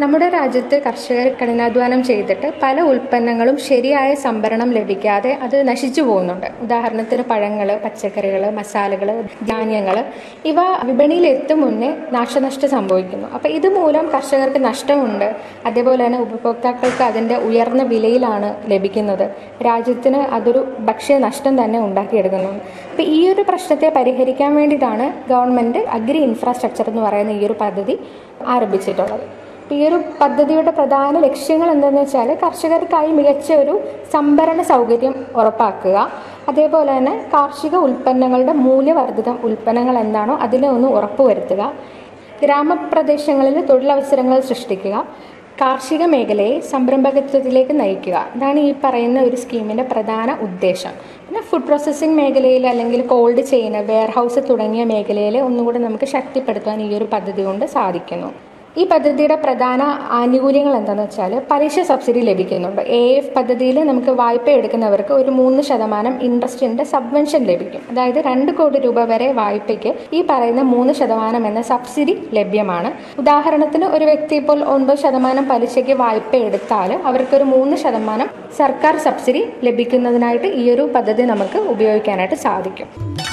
നമ്മുടെ രാജ്യത്ത് കർഷകർ കഠിനാധ്വാനം ചെയ്തിട്ട് പല ഉൽപ്പന്നങ്ങളും ശരിയായ സംഭരണം ലഭിക്കാതെ അത് നശിച്ചു പോകുന്നുണ്ട് ഉദാഹരണത്തിന് പഴങ്ങൾ പച്ചക്കറികൾ മസാലകൾ ധാന്യങ്ങൾ ഇവ വിപണിയിൽ എത്തും മുന്നേ നാശനഷ്ടം സംഭവിക്കുന്നു അപ്പോൾ ഇതുമൂലം കർഷകർക്ക് നഷ്ടമുണ്ട് അതേപോലെ തന്നെ ഉപഭോക്താക്കൾക്ക് അതിൻ്റെ ഉയർന്ന വിലയിലാണ് ലഭിക്കുന്നത് രാജ്യത്തിന് അതൊരു ഭക്ഷ്യ നഷ്ടം തന്നെ ഉണ്ടാക്കിയെടുക്കുന്നുണ്ട് അപ്പോൾ ഈ ഒരു പ്രശ്നത്തെ പരിഹരിക്കാൻ വേണ്ടിയിട്ടാണ് ഗവൺമെൻറ് അഗ്രി ഇൻഫ്രാസ്ട്രക്ചർ എന്ന് പറയുന്ന ഈ ഒരു പദ്ധതി ആരംഭിച്ചിട്ടുള്ളത് ഈ ഒരു പദ്ധതിയുടെ പ്രധാന ലക്ഷ്യങ്ങൾ എന്താണെന്ന് വെച്ചാൽ കർഷകർക്കായി മികച്ച ഒരു സംഭരണ സൗകര്യം ഉറപ്പാക്കുക അതേപോലെ തന്നെ കാർഷിക ഉൽപ്പന്നങ്ങളുടെ മൂല്യവർദ്ധിത ഉൽപ്പന്നങ്ങൾ എന്താണോ അതിനെ ഒന്ന് ഉറപ്പുവരുത്തുക ഗ്രാമപ്രദേശങ്ങളിൽ തൊഴിലവസരങ്ങൾ സൃഷ്ടിക്കുക കാർഷിക മേഖലയെ സംരംഭകത്വത്തിലേക്ക് നയിക്കുക ഇതാണ് ഈ പറയുന്ന ഒരു സ്കീമിൻ്റെ പ്രധാന ഉദ്ദേശം പിന്നെ ഫുഡ് പ്രോസസ്സിംഗ് മേഖലയിൽ അല്ലെങ്കിൽ കോൾഡ് ചെയിൻ വെയർഹൗസ് തുടങ്ങിയ മേഖലയിൽ ഒന്നുകൂടെ നമുക്ക് ശക്തിപ്പെടുത്താൻ ഈ ഒരു പദ്ധതി കൊണ്ട് സാധിക്കുന്നു ഈ പദ്ധതിയുടെ പ്രധാന ആനുകൂല്യങ്ങൾ എന്താണെന്ന് വെച്ചാൽ പലിശ സബ്സിഡി ലഭിക്കുന്നുണ്ട് എ എഫ് പദ്ധതിയിൽ നമുക്ക് വായ്പ എടുക്കുന്നവർക്ക് ഒരു മൂന്ന് ശതമാനം ഇൻട്രസ്റ്റിൻ്റെ സബ്വെൻഷൻ ലഭിക്കും അതായത് രണ്ട് കോടി രൂപ വരെ വായ്പയ്ക്ക് ഈ പറയുന്ന മൂന്ന് ശതമാനം എന്ന സബ്സിഡി ലഭ്യമാണ് ഉദാഹരണത്തിന് ഒരു വ്യക്തി ഇപ്പോൾ ഒൻപത് ശതമാനം പലിശയ്ക്ക് വായ്പ എടുത്താൽ അവർക്കൊരു മൂന്ന് ശതമാനം സർക്കാർ സബ്സിഡി ലഭിക്കുന്നതിനായിട്ട് ഈ ഒരു പദ്ധതി നമുക്ക് ഉപയോഗിക്കാനായിട്ട് സാധിക്കും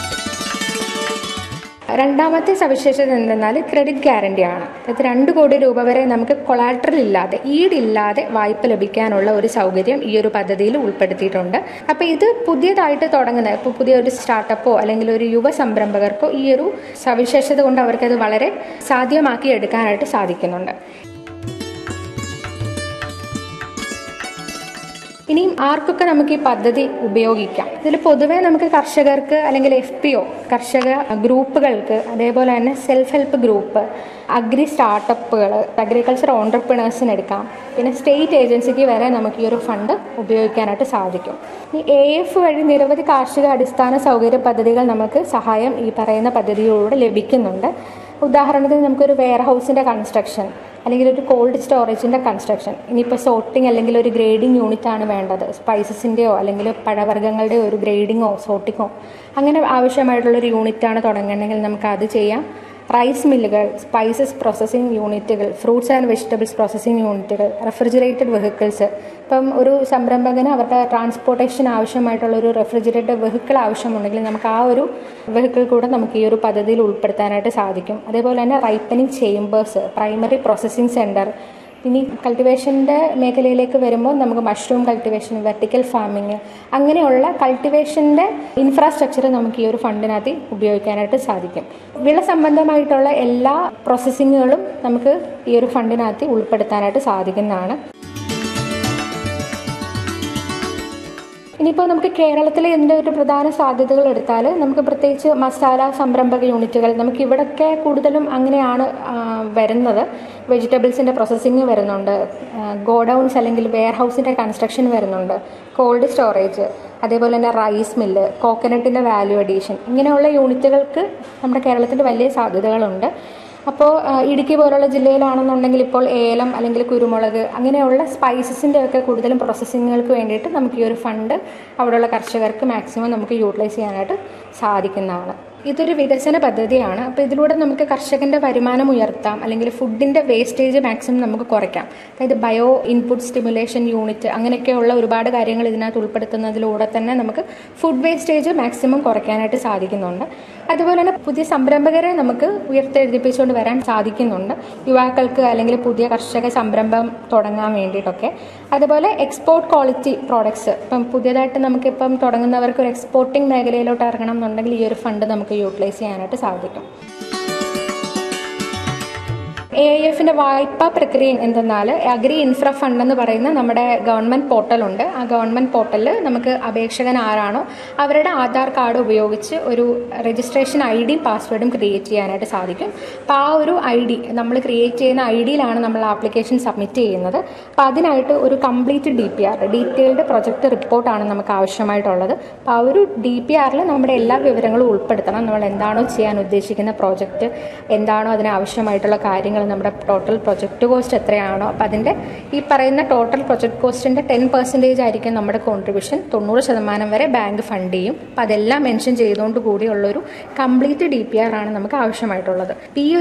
രണ്ടാമത്തെ സവിശേഷത എന്തെന്നാൽ ക്രെഡിറ്റ് ഗ്യാരണ്ടി ആണ് അതായത് രണ്ട് കോടി രൂപ വരെ നമുക്ക് കൊളാട്രൽ ഇല്ലാതെ ഈടില്ലാതെ വായ്പ ലഭിക്കാനുള്ള ഒരു സൗകര്യം ഈ ഒരു പദ്ധതിയിൽ ഉൾപ്പെടുത്തിയിട്ടുണ്ട് അപ്പോൾ ഇത് പുതിയതായിട്ട് തുടങ്ങുന്ന ഇപ്പോൾ പുതിയ ഒരു സ്റ്റാർട്ടപ്പോ അല്ലെങ്കിൽ ഒരു യുവ സംരംഭകർക്കോ ഈ ഒരു സവിശേഷത കൊണ്ട് അവർക്കത് വളരെ സാധ്യമാക്കി എടുക്കാനായിട്ട് സാധിക്കുന്നുണ്ട് ഇനിയും ആർക്കൊക്കെ നമുക്ക് ഈ പദ്ധതി ഉപയോഗിക്കാം ഇതിൽ പൊതുവേ നമുക്ക് കർഷകർക്ക് അല്ലെങ്കിൽ എഫ് പി ഒ കർഷക ഗ്രൂപ്പുകൾക്ക് അതേപോലെ തന്നെ സെൽഫ് ഹെൽപ്പ് ഗ്രൂപ്പ് അഗ്രി സ്റ്റാർട്ടപ്പുകൾ അഗ്രികൾച്ചർ ഓണ്ടർപ്രണേഴ്സിന് എടുക്കാം പിന്നെ സ്റ്റേറ്റ് ഏജൻസിക്ക് വരെ നമുക്ക് ഈ ഒരു ഫണ്ട് ഉപയോഗിക്കാനായിട്ട് സാധിക്കും ഈ എ എഫ് വഴി നിരവധി കാർഷിക അടിസ്ഥാന സൗകര്യ പദ്ധതികൾ നമുക്ക് സഹായം ഈ പറയുന്ന പദ്ധതിയിലൂടെ ലഭിക്കുന്നുണ്ട് ഉദാഹരണത്തിന് നമുക്കൊരു വെയർ ഹൗസിൻ്റെ കൺസ്ട്രക്ഷൻ അല്ലെങ്കിൽ ഒരു കോൾഡ് സ്റ്റോറേജിൻ്റെ കൺസ്ട്രക്ഷൻ ഇനിയിപ്പോൾ സോർട്ടിംഗ് അല്ലെങ്കിൽ ഒരു ഗ്രേഡിംഗ് യൂണിറ്റ് ആണ് വേണ്ടത് സ്പൈസസിൻ്റെയോ അല്ലെങ്കിൽ പഴവർഗ്ഗങ്ങളുടെയോ ഒരു ഗ്രേഡിങ്ങോ സോർട്ടിങ്ങോ അങ്ങനെ ആവശ്യമായിട്ടുള്ളൊരു യൂണിറ്റാണ് തുടങ്ങണമെങ്കിൽ നമുക്ക് അത് ചെയ്യാം റൈസ് മില്ലുകൾ സ്പൈസസ് പ്രോസസ്സിംഗ് യൂണിറ്റുകൾ ഫ്രൂട്ട്സ് ആൻഡ് വെജിറ്റബിൾസ് പ്രോസസ്സിംഗ് യൂണിറ്റുകൾ റെഫ്രിജറേറ്റഡ് വെഹിക്കിൾസ് ഇപ്പം ഒരു സംരംഭകന് അവരുടെ ട്രാൻസ്പോർട്ടേഷൻ ആവശ്യമായിട്ടുള്ള ഒരു റെഫ്രിജറേറ്റഡ് വെഹിക്കിൾ ആവശ്യമുണ്ടെങ്കിൽ നമുക്ക് ആ ഒരു വെഹിക്കിൾ കൂടെ നമുക്ക് ഈ ഒരു പദ്ധതിയിൽ ഉൾപ്പെടുത്താനായിട്ട് സാധിക്കും അതേപോലെ തന്നെ ripening chambers primary processing centre ഇനി കൾട്ടിവേഷൻ്റെ മേഖലയിലേക്ക് വരുമ്പോൾ നമുക്ക് മഷ്റൂം കൾട്ടിവേഷൻ വെർട്ടിക്കൽ ഫാമിങ് അങ്ങനെയുള്ള കൾട്ടിവേഷൻ്റെ ഇൻഫ്രാസ്ട്രക്ചർ നമുക്ക് ഈ ഒരു ഫണ്ടിനകത്ത് ഉപയോഗിക്കാനായിട്ട് സാധിക്കും വിള സംബന്ധമായിട്ടുള്ള എല്ലാ പ്രോസസ്സിങ്ങുകളും നമുക്ക് ഈ ഒരു ഫണ്ടിനകത്ത് ഉൾപ്പെടുത്താനായിട്ട് സാധിക്കുന്നതാണ് ഇനിയിപ്പോൾ നമുക്ക് കേരളത്തിലെ ഇതിൻ്റെ ഒരു പ്രധാന സാധ്യതകൾ എടുത്താൽ നമുക്ക് പ്രത്യേകിച്ച് മസാല സംരംഭക യൂണിറ്റുകൾ നമുക്ക് ഇവിടൊക്കെ കൂടുതലും അങ്ങനെയാണ് വരുന്നത് വെജിറ്റബിൾസിൻ്റെ പ്രോസസ്സിങ് വരുന്നുണ്ട് ഗോഡൗൺസ് അല്ലെങ്കിൽ വെയർ ഹൗസിൻ്റെ കൺസ്ട്രക്ഷൻ വരുന്നുണ്ട് കോൾഡ് സ്റ്റോറേജ് അതേപോലെ തന്നെ റൈസ് മില്ല് കോക്കനട്ടിൻ്റെ വാല്യൂ അഡീഷൻ ഇങ്ങനെയുള്ള യൂണിറ്റുകൾക്ക് നമ്മുടെ കേരളത്തിൽ വലിയ സാധ്യതകളുണ്ട് അപ്പോൾ ഇടുക്കി പോലുള്ള ജില്ലയിലാണെന്നുണ്ടെങ്കിൽ ഇപ്പോൾ ഏലം അല്ലെങ്കിൽ കുരുമുളക് അങ്ങനെയുള്ള സ്പൈസസിൻ്റെ ഒക്കെ കൂടുതലും പ്രോസസ്സിങ്ങുകൾക്ക് വേണ്ടിയിട്ട് നമുക്ക് ഈ ഒരു ഫണ്ട് അവിടെയുള്ള കർഷകർക്ക് മാക്സിമം നമുക്ക് യൂട്ടിലൈസ് ചെയ്യാനായിട്ട് സാധിക്കുന്നതാണ് ഇതൊരു വികസന പദ്ധതിയാണ് അപ്പോൾ ഇതിലൂടെ നമുക്ക് കർഷകൻ്റെ വരുമാനം ഉയർത്താം അല്ലെങ്കിൽ ഫുഡിൻ്റെ വേസ്റ്റേജ് മാക്സിമം നമുക്ക് കുറയ്ക്കാം അതായത് ബയോ ഇൻപുട്ട് സ്റ്റിമുലേഷൻ യൂണിറ്റ് അങ്ങനെയൊക്കെയുള്ള ഒരുപാട് കാര്യങ്ങൾ ഇതിനകത്ത് ഉൾപ്പെടുത്തുന്നതിലൂടെ തന്നെ നമുക്ക് ഫുഡ് വേസ്റ്റേജ് മാക്സിമം കുറയ്ക്കാനായിട്ട് സാധിക്കുന്നുണ്ട് അതുപോലെ തന്നെ പുതിയ സംരംഭകരെ നമുക്ക് ഉയർത്തെഴുതിപ്പിച്ചുകൊണ്ട് വരാൻ സാധിക്കുന്നുണ്ട് യുവാക്കൾക്ക് അല്ലെങ്കിൽ പുതിയ കർഷക സംരംഭം തുടങ്ങാൻ വേണ്ടിയിട്ടൊക്കെ അതുപോലെ എക്സ്പോർട്ട് ക്വാളിറ്റി പ്രോഡക്ട്സ് ഇപ്പം പുതിയതായിട്ട് നമുക്കിപ്പം തുടങ്ങുന്നവർക്ക് ഒരു എക്സ്പോർട്ടിംഗ് മേഖലയിലോട്ട് ഇറങ്ങണം എന്നുണ്ടെങ്കിൽ ഈ ഒരു ഫണ്ട് നമുക്ക് യൂട്ടിലൈസ് ചെയ്യാനായിട്ട് സാധിക്കും എ ഐ എഫിൻ്റെ വായ്പാ പ്രക്രിയ എന്തെന്നാൽ അഗ്രി ഇൻഫ്ര ഫണ്ട് എന്ന് പറയുന്ന നമ്മുടെ ഗവൺമെൻറ് പോർട്ടലുണ്ട് ആ ഗവൺമെൻറ് പോർട്ടലിൽ നമുക്ക് അപേക്ഷകൻ ആരാണോ അവരുടെ ആധാർ കാർഡ് ഉപയോഗിച്ച് ഒരു രജിസ്ട്രേഷൻ ഐ ഡിയും പാസ്വേഡും ക്രിയേറ്റ് ചെയ്യാനായിട്ട് സാധിക്കും അപ്പോൾ ആ ഒരു ഐ ഡി നമ്മൾ ക്രിയേറ്റ് ചെയ്യുന്ന ഐ ഡിയിലാണ് നമ്മൾ ആപ്ലിക്കേഷൻ സബ്മിറ്റ് ചെയ്യുന്നത് അപ്പോൾ അതിനായിട്ട് ഒരു complete D P R detailed project റിപ്പോർട്ടാണ് നമുക്ക് ആവശ്യമായിട്ടുള്ളത് അപ്പോൾ ആ ഒരു ഡി പി ആറിൽ നമ്മുടെ എല്ലാ വിവരങ്ങളും ഉൾപ്പെടുത്തണം നമ്മൾ എന്താണോ ചെയ്യാൻ ഉദ്ദേശിക്കുന്ന പ്രോജക്റ്റ് എന്താണോ അതിന് ആവശ്യമായിട്ടുള്ള കാര്യങ്ങൾ നമ്മുടെ ടോട്ടൽ പ്രൊജക്റ്റ് കോസ്റ്റ് എത്രയാണോ അപ്പോൾ അതിൻ്റെ ഈ പറയുന്ന ടോട്ടൽ പ്രൊജക്ട് കോസ്റ്റിൻ്റെ ടെൻ പെർസെൻറ്റേജ് ആയിരിക്കും നമ്മുടെ കോൺട്രിബ്യൂഷൻ തൊണ്ണൂറ് ശതമാനം വരെ ബാങ്ക് ഫണ്ട് ചെയ്യും അപ്പോൾ അതെല്ലാം മെൻഷൻ ചെയ്തുകൊണ്ട് കൂടിയുള്ളൊരു കംപ്ലീറ്റ് ഡി പി ആർ ആണ് നമുക്ക് ആവശ്യമായിട്ടുള്ളത് ഈ